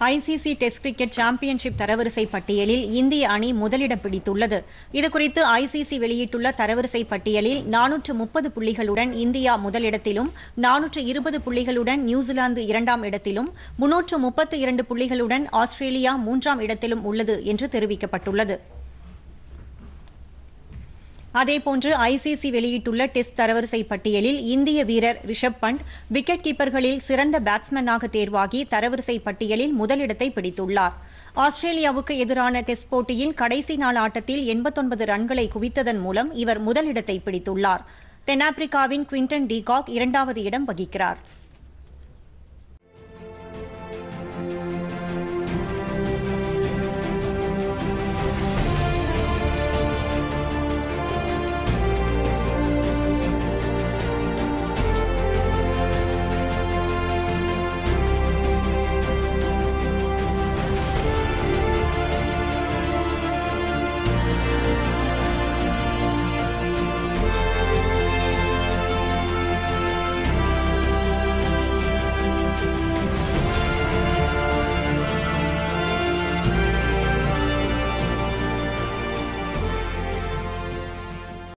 ICC test cricket championship தரவரிசை பட்டியலில் இந்திய அணி முதலிடம் பிடித்துள்ளது இதுகுறித்து ஐசிசி வெளியிட்டுள்ள தரவரிசை பட்டியலில் நானூற்று முப்பது புள்ளிகளுடன் இந்தியா முதலிடத்திலும் நானூற்று இருபது புள்ளிகளுடன் நியூசிலாந்து இரண்டாம் இடத்திலும் முன்னூற்று முப்பத்து இரண்டு புள்ளிகளுடன் ஆஸ்திரேலியா மூன்றாம் இடத்திலும் உள்ளது என்று தெரிவிக்கப்பட்டுள்ளது அதேபோன்று ஐசிசி வெளியிட்டுள்ள டெஸ்ட் தரவரிசை பட்டியலில் இந்திய வீரர் ரிஷப் பண்ட் விக்கெட் கீப்பர்களில் சிறந்த பேட்ஸ்மேனாக தேர்வாகி தரவரிசை பட்டியலில் முதலிடத்தை பிடித்துள்ளார் ஆஸ்திரேலியாவுக்கு எதிரான டெஸ்ட் போட்டியில் கடைசி நாள் ஆட்டத்தில் எண்பத்தொன்பது ரன்களை குவித்ததன் மூலம் இவர் முதலிடத்தை பிடித்துள்ளார் தென்னாப்பிரிக்காவின் குவிண்டன் டீகாக் இரண்டாவது இடம் வகிக்கிறார்